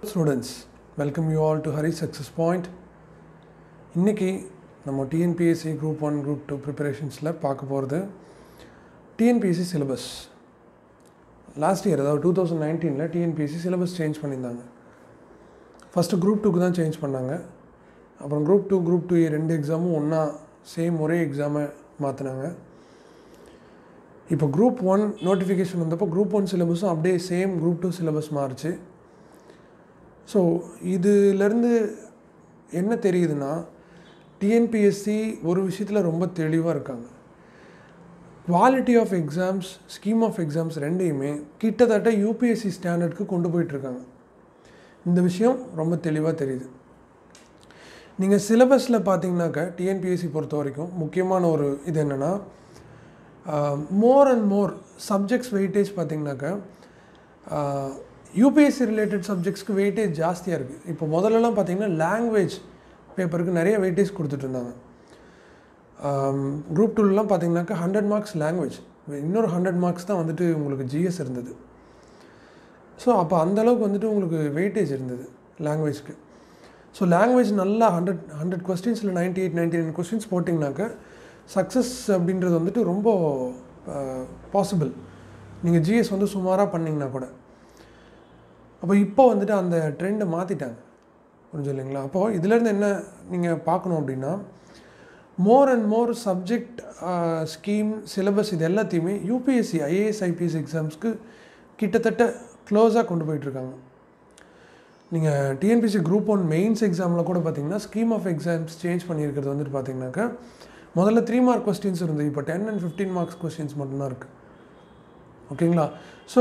students welcome you all to Hari success point இன்றைக்கி நம்ம TNPSC group one group two ப்ரிப்பரேஷன்ஸில் பார்க்க போகிறது டிஎன்பிஎஸ்சி சிலபஸ் லாஸ்ட் இயர் அதாவது டூ தௌசண்ட் நைன்டீனில் டிஎன்பிஎஸ்சி சிலபஸ் சேஞ்ச் பண்ணியிருந்தாங்க ஃபஸ்ட்டு குரூப் டூக்கு தான் சேஞ்ச் பண்ணாங்க அப்புறம் குரூப் டூ குரூப் டூ ரெண்டு எக்ஸாமும் ஒன்றா சேம் ஒரே எக்ஸாமை மாற்றினாங்க இப்போ குரூப் ஒன் நோட்டிஃபிகேஷன் வந்தப்போ குரூப் ஒன் சிலபஸும் அப்படியே சேம் குரூப் டூ சிலபஸ் மாறுச்சு ஸோ இதுலேருந்து என்ன தெரியுதுன்னா டிஎன்பிஎஸ்சி ஒரு விஷயத்தில் ரொம்ப தெளிவாக இருக்காங்க quality of exams scheme of exams ரெண்டையுமே கிட்டத்தட்ட யூபிஎஸ்சி ஸ்டாண்டர்டுக்கு கொண்டு போயிட்டுருக்காங்க இந்த விஷயம் ரொம்ப தெளிவாக தெரியுது நீங்கள் சிலபஸில் பார்த்தீங்கன்னாக்க டிஎன்பிஎஸ்சி பொறுத்த வரைக்கும் முக்கியமான ஒரு இது என்னென்னா more and more subjects weightage பார்த்தீங்கன்னாக்க யூபிஎஸ்சி ரிலேட்டட் சப்ஜெக்ட்ஸ்க்கு வெயிட்டேஜ் ஜாஸ்தியாக இருக்குது இப்போ முதல்லலாம் பார்த்தீங்கன்னா லாங்குவேஜ் பேப்பருக்கு நிறைய வெயிட்டேஜ் கொடுத்துட்டு இருந்தாங்க குரூப் டூலலாம் பார்த்தீங்கன்னாக்கா ஹண்ட்ரட் மார்க்ஸ் லாங்குவேஜ் இன்னொரு ஹண்ட்ரட் மார்க்ஸ் தான் வந்துட்டு உங்களுக்கு ஜிஎஸ் இருந்தது ஸோ அப்போ அந்தளவுக்கு வந்துட்டு உங்களுக்கு வெயிட்டேஜ் இருந்தது லாங்குவேஜ்க்கு ஸோ லாங்குவேஜ் நல்லா ஹண்ட்ரட் ஹண்ட்ரட் கொஸ்டின்ஸில் ninety eight ninety nine questions போட்டிங்கனாக்க சக்ஸஸ் அப்படின்றது வந்துட்டு ரொம்ப பாசிபிள் நீங்கள் ஜிஎஸ் வந்து சுமாராக பண்ணிங்கன்னா கூட அப்போ இப்போ வந்துட்டு அந்த ட்ரெண்டை மாற்றிட்டாங்க புரிஞ்சு இல்லைங்களா அப்போது இதுலேருந்து என்ன நீங்கள் பார்க்கணும் அப்படின்னா more and more subject scheme syllabus இது எல்லாத்தையுமே யூபிஎஸ்சி ஐஏஎஸ் ஐபிஎஸ் எக்ஸாம்ஸ்க்கு கிட்டத்தட்ட க்ளோஸாக கொண்டு போயிட்டுருக்காங்க நீங்கள் டிஎன்பிசி குரூப் ஒன் மெயின்ஸ் எக்ஸாமில் கூட பார்த்தீங்கன்னா ஸ்கீம் ஆஃப் எக்ஸாம்ஸ் சேஞ்ச் பண்ணியிருக்கிறது வந்துட்டு பார்த்தீங்கன்னாக்கா முதல்ல த்ரீ மார்க் கொஸ்டின்ஸ் இருந்தது இப்போ ten and fifteen marks questions மட்டும்தான் இருக்குது ஓகேங்களா ஸோ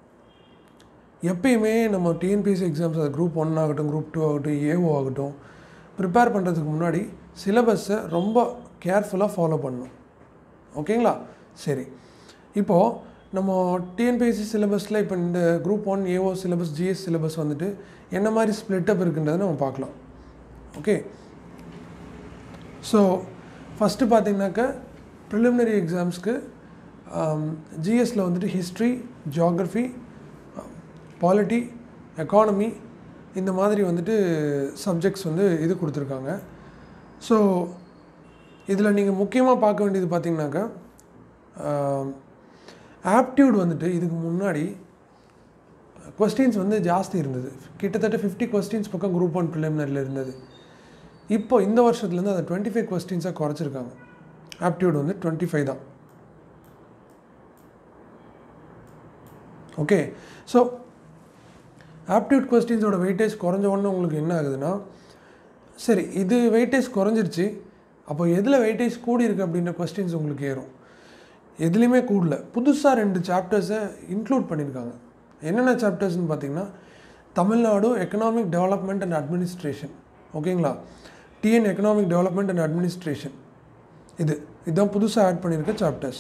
எப்பயுமே நம்ம டிஎன்பிஎஸ்சி எக்ஸாம்ஸ் அது குரூப் ஒன் ஆகட்டும் குரூப் டூ ஆகட்டும் ஏஓ ஆகட்டும் ப்ரிப்பேர் பண்ணுறதுக்கு முன்னாடி சிலபஸை ரொம்ப கேர்ஃபுல்லாக ஃபாலோ பண்ணணும் ஓகேங்களா சரி இப்போது நம்ம டிஎன்பிஎஸ்சி சிலபஸில் இப்போ இந்த group one AO syllabus GS syllabus வந்துட்டு என்ன மாதிரி ஸ்ப்ளிட்டப் இருக்குன்றதை நம்ம பார்க்கலாம் ஓகே ஸோ ஃபஸ்ட்டு பார்த்தீங்கன்னாக்க ப்ரிலிமினரி எக்ஸாம்ஸ்க்கு ஜிஎஸ்சில் வந்துட்டு ஹிஸ்ட்ரி ஜியாகிரஃபி பாலிட்டி எக்கானமி இந்த மாதிரி வந்துட்டு சப்ஜெக்ட்ஸ் வந்து இது கொடுத்துருக்காங்க ஸோ இதில் நீங்கள் முக்கியமாக பார்க்க வேண்டியது பார்த்தீங்கன்னாக்கா ஆப்டியூட் வந்துட்டு இதுக்கு முன்னாடி கொஸ்டின்ஸ் வந்து ஜாஸ்தி இருந்தது கிட்டத்தட்ட ஃபிஃப்டி கொஸ்டின்ஸ் பக்கம் குரூப் ஒன் ப்ரிலிமினரியில் இருந்தது இப்போ இந்த வருஷத்துலேருந்து அதை டுவெண்ட்டி ஃபைவ் கொஸ்டின்ஸாக குறைச்சிருக்காங்க ஆப்டியூட் வந்து டுவெண்ட்டி ஃபைவ் தான் ஓகே ஸோ ஆப்டியூட் கொஸ்டின்ஸோட வெயிட்டேஜ் குறைஞ்ச உடனே உங்களுக்கு என்ன ஆகுதுன்னா சரி இது வெயிட்டேஜ் குறைஞ்சிருச்சு அப்போ எதில் வெயிட்டேஜ் கூடி இருக்குது அப்படின்ற கொஸ்டின்ஸ் உங்களுக்கு ஏறும் எதுலேயுமே கூடல புதுசாக ரெண்டு சாப்டர்ஸை இன்க்ளூட் பண்ணியிருக்காங்க என்னென்ன சாப்டர்ஸ்னு பார்த்தீங்கன்னா Tamil Nadu economic development and administration ஓகேங்களா TN economic development and administration இது இதுதான் புதுசாக ஆட் பண்ணியிருக்க சாப்டர்ஸ்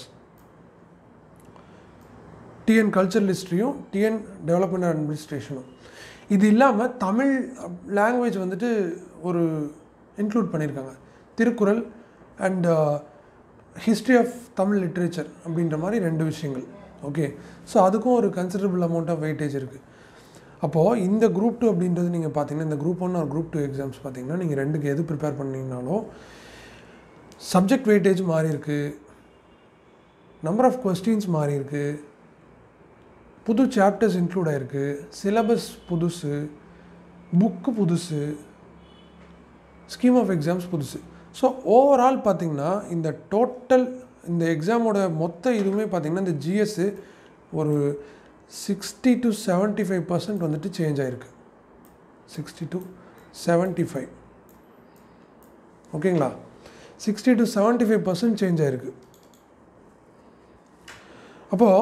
டிஎன் கல்ச்சரல் ஹிஸ்ட்ரியும் டிஎன் டெவலப்மெண்ட் அண்ட் அட்மினிஸ்ட்ரேஷனும் இது இல்லாமல் தமிழ் லாங்குவேஜ் வந்துட்டு ஒரு இன்க்ளூட் பண்ணியிருக்காங்க Thirukkural and history of Tamil literature அப்படின்ற மாதிரி ரெண்டு விஷயங்கள் ஓகே ஸோ அதுக்கும் ஒரு கன்சிடரபிள் அமௌண்ட் ஆஃப் வெயிட்டேஜ் இருக்குது அப்போது இந்த குரூப் டூ அப்படின்றது நீங்கள் பார்த்தீங்கன்னா இந்த குரூப் ஒன் ஒரு குரூப் டூ எக்ஸாம்ஸ் பார்த்தீங்கன்னா நீங்கள் ரெண்டுக்கு எது ப்ரிப்பேர் பண்ணிங்கனாலும் சப்ஜெக்ட் வெயிட்டேஜ் மாறி இருக்குது நம்பர் ஆஃப் கொஸ்டின்ஸ் மாறி இருக்குது புது சாப்டர்ஸ் இன்க்ளூட் ஆகிருக்கு சிலபஸ் புதுசு புக்கு புதுசு ஸ்கீம் ஆஃப் எக்ஸாம்ஸ் புதுசு ஸோ ஓவரால் பார்த்திங்கன்னா இந்த டோட்டல் இந்த எக்ஸாமோட மொத்த இதுவுமே பார்த்திங்கன்னா இந்த ஜிஎஸ்ஸு ஒரு sixty to seventy five percent வந்துட்டு சேஞ்ச் ஆகிருக்கு சிக்ஸ்டி டு செவன்ட்டி ஃபைவ் ஓகேங்களா sixty to seventy five percent change ஆகிருக்கு அப்போது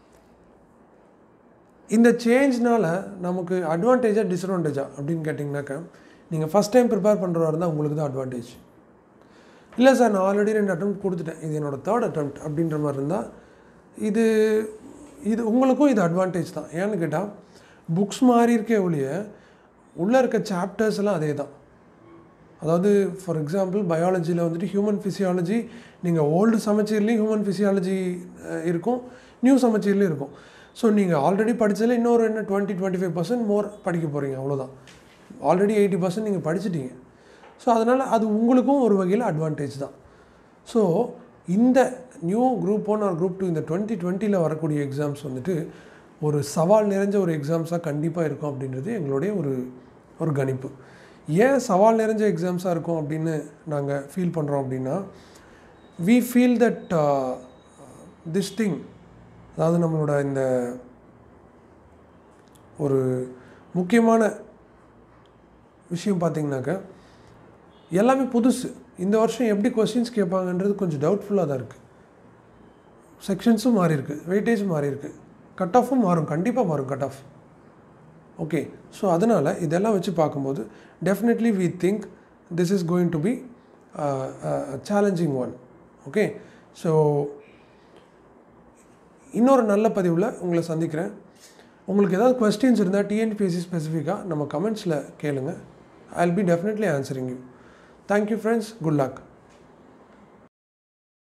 இந்த சேஞ்ச்னால் நமக்கு அட்வான்டேஜாக டிஸ்அட்வான்டேஜா அப்படின்னு கேட்டிங்கனாக்கா நீங்கள் ஃபஸ்ட் டைம் ப்ரிப்பேர் பண்ணுறவா இருந்தால் உங்களுக்கு தான் அட்வான்டேஜ் இல்லை சார் நான் ஆல்ரெடி ரெண்டு அட்டம் கொடுத்துட்டேன் இது என்னோடய தேர்ட் அட்டம் அப்படின்ற மாதிரி இருந்தால் இது இது உங்களுக்கும் இது அட்வான்டேஜ் தான் ஏன்னு கேட்டால் புக்ஸ் மாறி இருக்கே ஒழிய உள்ளே இருக்க சாப்டர்ஸ் எல்லாம் அதே தான் அதாவது ஃபார் எக்ஸாம்பிள் பயாலஜியில் வந்துட்டு ஹியூமன் ஃபிசியாலஜி நீங்கள் ஓல்டு சமச்சீர்லேயும் ஹியூமன் ஃபிசியாலஜி இருக்கும் நியூ சமச்சீர்லேயும் இருக்கும் ஸோ நீங்கள் ஆல்ரெடி படித்ததில் இன்னொரு என்ன twenty twenty five percent more படிக்க போகிறீங்க அவ்வளோதான் ஆல்ரெடி எயிட்டி பர்சன்ட் நீங்கள் படிச்சிட்டீங்க ஸோ அதனால் அது உங்களுக்கும் ஒரு வகையில் அட்வான்டேஜ் தான் ஸோ இந்த new group one or group two இந்த டுவெண்ட்டி டுவெண்ட்டியில் வரக்கூடிய எக்ஸாம்ஸ் வந்துட்டு ஒரு சவால் நிறைஞ்ச ஒரு எக்ஸாம்ஸாக கண்டிப்பாக இருக்கும் அப்படின்றது எங்களுடைய ஒரு ஒரு கணிப்பு ஏன் சவால் நிறைஞ்ச எக்ஸாம்ஸாக இருக்கும் அப்படின்னு நாங்கள் ஃபீல் பண்ணுறோம் அப்படின்னா we feel that this thing அதாவது நம்மளோட இந்த ஒரு முக்கியமான விஷயம் பார்த்தீங்கன்னாக்கா எல்லாமே புதுசு இந்த வருஷம் எப்படி கொஸ்டின்ஸ் கேட்பாங்கன்றது கொஞ்சம் டவுட்ஃபுல்லாக தான் இருக்குது செக்ஷன்ஸும் மாறி இருக்கு வெயிட்டேஜ் மாறி இருக்கு கட் ஆஃபும் மாறும் கண்டிப்பாக மாறும் கட் ஆஃப் ஓகே ஸோ அதனால் இதெல்லாம் வச்சு பார்க்கும்போது definitely we think this is going to be challenging one okay so இன்னொரு நல்ல பதிவில் உங்களை சந்திக்கிறேன் உங்களுக்கு ஏதாவது கொஸ்டின்ஸ் இருந்தால் டிஎன்பிஎஸ்சி ஸ்பெசிஃபிக்காக நம்ம கமெண்ட்ஸில் கேளுங்க I will be definitely answering you thank you friends good luck